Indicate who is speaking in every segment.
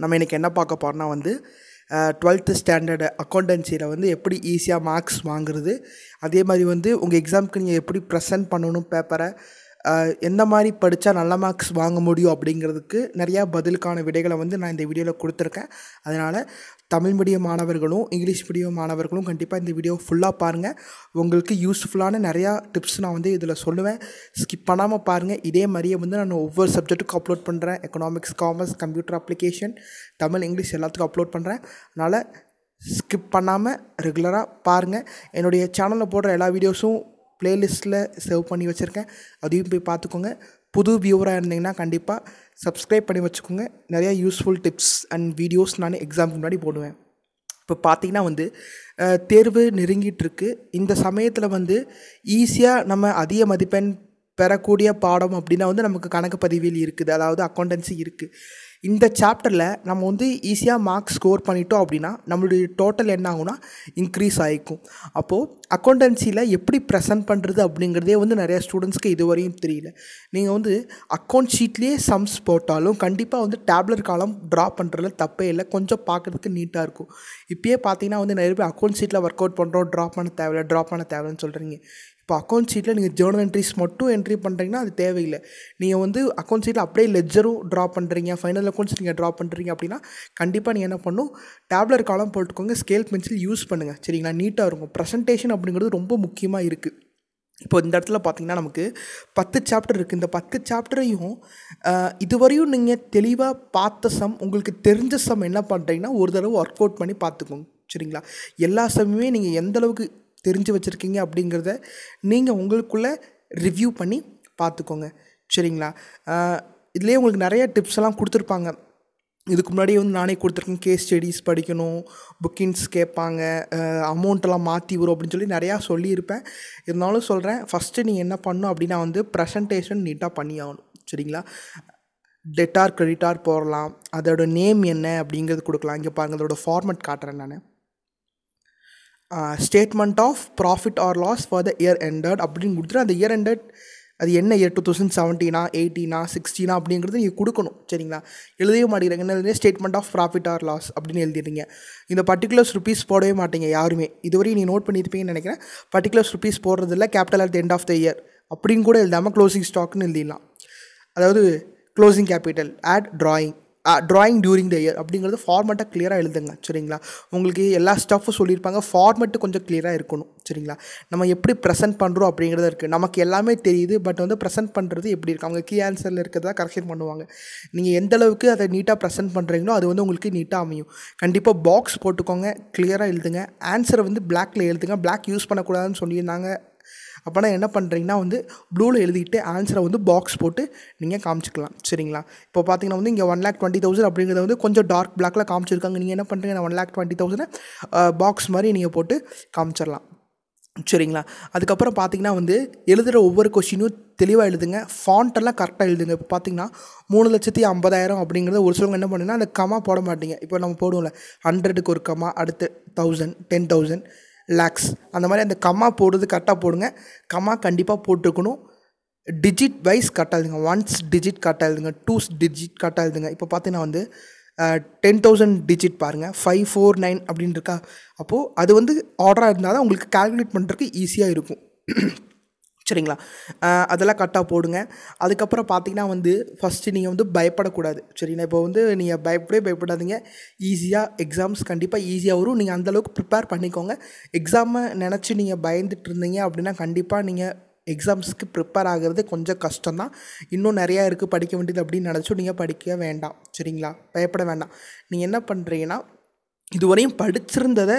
Speaker 1: நம்ம இன்றைக்கி என்ன பார்க்க போகிறோம்னா வந்து டுவெல்த்து ஸ்டாண்டர்டு அக்கௌண்டன்சியில் வந்து எப்படி ஈஸியாக மார்க்ஸ் வாங்குறது அதே மாதிரி வந்து உங்கள் எக்ஸாமுக்கு நீங்கள் எப்படி ப்ரெசென்ட் பண்ணணும் பேப்பரை எந்த மாதிரி படித்தா நல்ல மார்க்ஸ் வாங்க முடியும் அப்படிங்கிறதுக்கு நிறையா பதிலுக்கான விடைகளை வந்து நான் இந்த வீடியோவில் கொடுத்துருக்கேன் அதனால் தமிழ் மீடியம் மாணவர்களும் இங்கிலீஷ் மீடியம் மாணவர்களும் கண்டிப்பாக இந்த வீடியோ ஃபுல்லாக பாருங்கள் உங்களுக்கு யூஸ்ஃபுல்லான நிறையா டிப்ஸ் நான் வந்து இதில் சொல்லுவேன் ஸ்கிப் பண்ணாமல் பாருங்கள் இதே மாதிரியே வந்து நான் ஒவ்வொரு சப்ஜெக்ட்டுக்கும் அப்லோட் பண்ணுறேன் economics commerce computer application Tamil English எல்லாத்துக்கும் அப்லோட் பண்ணுறேன் அதனால் ஸ்கிப் பண்ணாமல் ரெகுலராக பாருங்கள் என்னுடைய சேனலில் போடுற எல்லா வீடியோஸும் ப்ளேலிஸ்ட்டில் சேவ் பண்ணி வச்சுருக்கேன் அதையும் போய் பார்த்துக்கோங்க புது வியூவராக இருந்தீங்கன்னா கண்டிப்பாக சப்ஸ்கிரைப் பண்ணி வச்சுக்கோங்க நிறையா யூஸ்ஃபுல் டிப்ஸ் அண்ட் வீடியோஸ் நான் எக்ஸாமுக்கு முன்னாடி போடுவேன் இப்போ பார்த்தீங்கன்னா வந்து தேர்வு நெருங்கிட்டுருக்கு இந்த சமயத்தில் வந்து ஈஸியாக நம்ம அதிக மதிப்பெண் பெறக்கூடிய பாடம் அப்படின்னா வந்து நமக்கு கணக்கு பதிவில் இருக்குது அதாவது அக்கௌண்டன்சி இருக்குது இந்த சாப்டரில் நம்ம வந்து ஈஸியாக மார்க்ஸ் ஸ்கோர் பண்ணிட்டோம் அப்படின்னா நம்மளுடைய டோட்டல் என்ன ஆகும்னா இன்க்ரீஸ் ஆகிக்கும் அப்போது அக்கௌண்டன்சியில் எப்படி ப்ரெசென்ட் பண்ணுறது அப்படிங்கிறதே வந்து நிறையா ஸ்டூடெண்ட்ஸ்க்கு இதுவரையும் தெரியல நீங்கள் வந்து அக்கௌண்ட் ஷீட்லேயே சம்ஸ் போட்டாலும் கண்டிப்பாக வந்து டேப்லெட் காலம் ட்ரா பண்ணுறதுல தப்பே இல்லை கொஞ்சம் பார்க்குறதுக்கு நீட்டாக இருக்கும் இப்போயே பார்த்தீங்கன்னா வந்து நிறைய பேர் அக்கௌண்ட் ஷீட்டில் ஒர்க் அவுட் பண்ணுறோம் ட்ரா பண்ண தேவையில்ல ட்ரா பண்ண தேவைன்னு சொல்கிறீங்க இப்போ அக்கௌண்ட் ஷீட்டில் நீங்கள் ஜேர்னல் என்ட்ரிஸ் மட்டும் என்ட்ரி பண்ணுறீங்கன்னா அது தேவையில்லை நீங்கள் வந்து அக்கௌண்ட் ஷீட்டில் அப்படியே லெஜரும் ட்ரா பண்ணுறீங்க ஃபைனல் அக்கௌண்ட்ஸ் நீங்கள் ட்ரா பண்ணுறீங்க அப்படின்னா கண்டிப்பாக நீங்கள் என்ன பண்ணணும் டேப்லெட் காலம் போட்டுக்கோங்க ஸ்கேல் பென்சில் யூஸ் பண்ணுங்கள் சரிங்களா நீட்டாக இருக்கும் ப்ரெசன்டேஷன் அப்படிங்கிறது ரொம்ப முக்கியமாக இருக்குது இப்போ இந்த இடத்துல பார்த்தீங்கன்னா நமக்கு பத்து சாப்டர் இருக்குது இந்த பத்து சாப்டரையும் இதுவரையும் நீங்கள் தெளிவாக பார்த்த சம் உங்களுக்கு தெரிஞ்ச சம் என்ன பண்ணுறீங்கன்னா ஒரு தடவை ஒர்க் அவுட் பண்ணி பார்த்துக்கோங்க சரிங்களா எல்லா சம்மையுமே நீங்கள் எந்த அளவுக்கு தெரிஞ்சு வச்சுருக்கீங்க அப்படிங்கிறத நீங்கள் உங்களுக்குள்ளே ரிவ்யூ பண்ணி பார்த்துக்கோங்க சரிங்களா இதுலேயே உங்களுக்கு நிறைய டிப்ஸ் எல்லாம் கொடுத்துருப்பாங்க இதுக்கு முன்னாடியே வந்து நானே கொடுத்துருக்கேன் கேஸ் ஸ்டடீஸ் படிக்கணும் புக்கிங்ஸ் கேட்பாங்க அமௌண்ட்டெல்லாம் மாற்றி வரும் அப்படின்னு சொல்லி நிறையா சொல்லியிருப்பேன் இருந்தாலும் சொல்கிறேன் ஃபஸ்ட்டு நீங்கள் என்ன பண்ணணும் அப்படின்னா வந்து ப்ரெசன்டேஷன் நீட்டாக பண்ணி ஆகணும் சரிங்களா டெட்டார் கிரெடிட்டார் போடலாம் அதோட நேம் என்ன அப்படிங்கிறது கொடுக்கலாம் இங்கே பாருங்கள் அதோட ஃபார்மெட் காட்டுறேன் நான் statement of profit or loss for the year ended அப்படின்னு கொடுத்துட்டு அந்த இயர் எண்டட் அது என்ன இயர் டூ தௌசண்ட் செவன்டீனா எயிட்டீனா சிக்ஸ்டீனா அப்படிங்கிறது நீங்கள் கொடுக்கணும் சரிங்களா எழுதவே மாட்டேங்கிறாங்க என்ன statement of profit or loss அப்படின்னு எழுதிடுறீங்க இந்த பர்டிகுலர்ஸ் ருபீஸ் போடவே மாட்டீங்க யாருமே இதுவரையும் நீ நோட் பண்ணியிருப்பீங்கன்னு நினைக்கிறேன் பர்டிகுலர்ஸ் ருபீஸ் போடுறதில்ல capital at the end of the year அப்படின்னு கூட எழுதாமல் க்ளோசிங் ஸ்டாக்னு எழுதிடலாம் அதாவது closing capital add drawing drawing during the year அப்படிங்கிறது ஃபார்மெட்டாக கிளியராக எழுதுங்க சரிங்களா உங்களுக்கு எல்லா ஸ்டஃப்பும் சொல்லியிருப்பாங்க ஃபார்மெட்டு கொஞ்சம் கிளியராக இருக்கணும் சரிங்களா நம்ம எப்படி ப்ரெசென்ட் பண்ணுறோம் அப்படிங்கிறது இருக்குது நமக்கு எல்லாமே தெரியுது பட் வந்து ப்ரெசென்ட் பண்ணுறது எப்படி இருக்குது அவங்க கீ ஆன்சரில் இருக்கிறதா கரெக்ஷன் பண்ணுவாங்க நீங்கள் எந்த அளவுக்கு அதை நீட்டாக ப்ரெசென்ட் பண்ணுறீங்களோ அது வந்து உங்களுக்கு நீட்டாக அமையும் கண்டிப்பாக பாக்ஸ் போட்டுக்கோங்க கிளியராக எழுதுங்க ஆன்சரை வந்து பிளாக்ல எழுதுங்க பிளாக் யூஸ் பண்ணக்கூடாதுன்னு சொல்லியிருந்தாங்க அப்போனா என்ன பண்ணுறீங்கன்னா வந்து ப்ளூவில் எழுதிட்டு ஆன்சரை வந்து பாக்ஸ் போட்டு நீங்கள் காமிச்சிக்கலாம் சரிங்களா இப்போ பார்த்தீங்கன்னா வந்து இங்கே ஒன் லேக் டுவெண்ட்டி தௌசண்ட் அப்படிங்கிறத வந்து கொஞ்சம் டார்க் பிளாக்கில் காமிச்சிருக்காங்க நீங்கள் என்ன பண்ணுறீங்க one lakh twenty thousand box மாதிரி நீங்கள் போட்டு காமிச்சிடலாம் சரிங்களா அதுக்கப்புறம் பார்த்தீங்கன்னா வந்து எழுதுகிற ஒவ்வொரு கொஷினும் தெளிவாக எழுதுங்க ஃபாண்ட்டெல்லாம் கரெக்டாக எழுதுங்க இப்போ பார்த்தீங்கன்னா மூணு லட்சத்தி ஐம்பதாயிரம் அப்படிங்கிறத ஒரு சிலவங்க என்ன பண்ணுன்னா அந்த கமா போட மாட்டீங்க இப்போ நம்ம போடுவோம்ல ஹண்ட்ரடுக்கு ஒரு கமா அடுத்து தௌசண்ட் டென் தௌசண்ட் லேக்ஸ் அந்த மாதிரி அந்த கம்மா போடுறது கரெக்டாக போடுங்க கம்மா கண்டிப்பாக போட்டிருக்கணும் டிஜிட் வைஸ் கரெக்டாக எழுதுங்க ஒன்ஸ் டிஜிட் கரெக்டாக எழுதுங்க டூஸ் டிஜிட் கரெக்டாக எழுதுங்க இப்போ பார்த்தீங்கன்னா வந்து டென் தௌசண்ட் டிஜிட் பாருங்கள் ஃபைவ் ஃபோர் நைன் அப்படின்னு இருக்கா அப்போது அது வந்து ஆர்டராக இருந்தால் தான் உங்களுக்கு கால்குலேட் பண்ணுறதுக்கு ஈஸியாக இருக்கும் சரிங்களா அதெல்லாம் கரெக்டாக போடுங்க அதுக்கப்புறம் பார்த்தீங்கன்னா வந்து ஃபஸ்ட்டு நீங்கள் வந்து பயப்படக்கூடாது சரிங்களா இப்போ வந்து நீங்கள் பயப்படவே பயப்படாதீங்க ஈஸியாக எக்ஸாம்ஸ் கண்டிப்பாக ஈஸியாக வரும் நீங்கள் அந்தளவுக்கு ப்ரிப்பேர் பண்ணிக்கோங்க எக்ஸாமை நினச்சி நீங்கள் பயந்துட்டு இருந்தீங்க அப்படின்னா கண்டிப்பாக நீங்கள் எக்ஸாம்ஸ்க்கு ப்ரிப்பேர் ஆகிறது கொஞ்சம் கஷ்டம்தான் இன்னும் நிறையா இருக்குது படிக்க வேண்டியது அப்படின்னு நினச்சும் நீங்கள் படிக்க வேண்டாம் சரிங்களா பயப்பட வேண்டாம் நீங்கள் என்ன பண்ணுறீங்கன்னா இதுவரையும் படிச்சிருந்ததை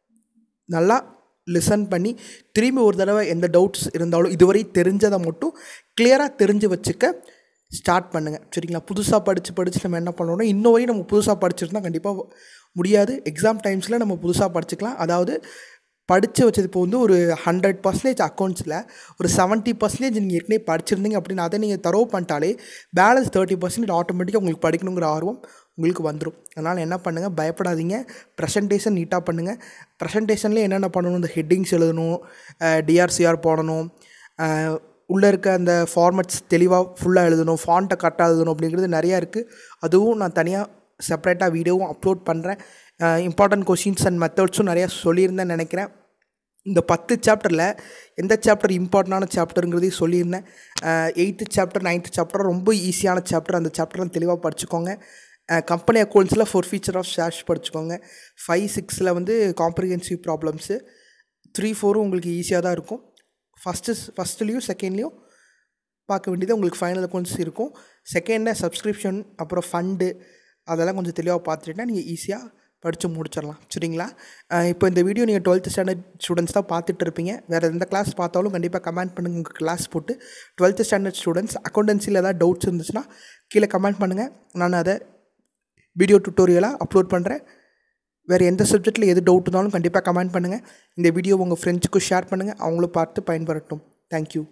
Speaker 1: நல்லா லிசன் பண்ணி திரும்பி ஒரு தடவை எந்த டவுட்ஸ் இருந்தாலும் இதுவரை தெரிஞ்சதை மட்டும் கிளியராக தெரிஞ்சு வச்சுக்க ஸ்டார்ட் பண்ணுங்கள் சரிங்களா புதுசாக படித்து படித்து நம்ம என்ன பண்ணணும் இன்னும் வரையும் நம்ம புதுசாக படிச்சிருந்தா கண்டிப்பாக முடியாது எக்ஸாம் டைம்ஸில் நம்ம புதுசாக படிச்சுக்கலாம் அதாவது படித்து வச்சது இப்போ வந்து ஒரு ஹண்ட்ரட் பர்சன்டேஜ் அக்கௌண்ட்ஸில் ஒரு செவன்ட்டி பர்சன்டேஜ் நீங்கள் ஏற்கனவே படிச்சிருந்தீங்க அப்படின்னு அதை நீங்கள் தரவு பண்ணிட்டாலே பேலன்ஸ் தேர்ட்டி பர்சன்டேஜ் ஆட்டோமேட்டிக்காக உங்களுக்கு படிக்கணுங்கிற ஆர்வம் உங்களுக்கு வந்துடும் அதனால் என்ன பண்ணுங்கள் பயப்படாதீங்க ப்ரெசன்டேஷன் நீட்டாக பண்ணுங்கள் ப்ரெசன்டேஷன்லேயே என்னென்ன பண்ணணும் இந்த ஹெட்டிங்ஸ் எழுதணும் டிஆர்சிஆர் போடணும் உள்ளே இருக்க அந்த ஃபார்மட்ஸ் தெளிவாக ஃபுல்லாக எழுதணும் ஃபாண்ட்டை கரெக்டாக எழுதணும் அப்படிங்கிறது நிறையா இருக்குது அதுவும் நான் தனியாக செப்பரேட்டாக வீடியோவும் அப்லோட் பண்ணுறேன் இம்பார்ட்டன்ட் கொஷின்ஸ் அண்ட் மெத்தட்ஸும் நிறையா சொல்லியிருந்தேன்னு நினைக்கிறேன் இந்த பத்து சாப்டரில் எந்த சாப்டர் இம்பார்ட்டண்டான சாப்டருங்கிறதையும் சொல்லியிருந்தேன் எயித்து சாப்டர் நைன்த்து சாப்டர் ரொம்ப ஈஸியான சாப்டர் அந்த சாப்டர்லாம் தெளிவாக படிச்சுக்கோங்க கம்பெனி அக்கௌண்ட்ஸில் ஃபோர் ஃபீச்சர் ஆஃப் ஷேர்ஸ் படிச்சுக்கோங்க ஃபைவ் சிக்ஸில் வந்து காம்ப்ரிஹென்சிவ் ப்ராப்ளம்ஸு த்ரீ ஃபோரும் உங்களுக்கு ஈஸியாக தான் இருக்கும் ஃபஸ்ட்டு ஃபஸ்ட்டுலேயும் செகண்ட்லேயும் பார்க்க வேண்டியது உங்களுக்கு ஃபைனல் அக்கௌண்ட்ஸ் இருக்கும் செகண்டில் சப்ஸ்கிரிப்ஷன் அப்புறம் ஃபண்டு அதெல்லாம் கொஞ்சம் தெளிவாக பார்த்துட்டா நீங்கள் ஈஸியாக படித்து முடிச்சிடலாம் சரிங்களா இப்போ இந்த வீடியோ நீங்கள் டுவெல்த் ஸ்டாண்டர்ட் ஸ்டூடெண்ட்ஸ் தான் பார்த்துட்டு இருப்பீங்க வேறு எந்த கிளாஸ் பார்த்தாலும் கண்டிப்பாக கமெண்ட் பண்ணுங்கள் உங்கள் கிளாஸ் போட்டு டுவெல்த் ஸ்டாண்டர்ட் ஸ்டூடெண்ட்ஸ் அக்கௌண்டன்சியில் ஏதாவது டவுட்ஸ் இருந்துச்சுன்னா கீழே கமெண்ட் பண்ணுங்கள் நான் அதை வீடியோ டுட்டோரியலாக அப்லோட் பண்ணுறேன் வேறு எந்த சப்ஜெக்ட்டில் எது டவுட் இருந்தாலும் கண்டிப்பாக கமெண்ட் பண்ணுங்கள் இந்த வீடியோ உங்கள் ஃப்ரெண்ட்ஸுக்கும் ஷேர் பண்ணுங்கள் அவங்களும் பார்த்து பயன்பெறட்டும் thank you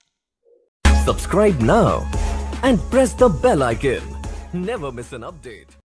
Speaker 2: Subscribe now and press the bell icon. Never miss an update.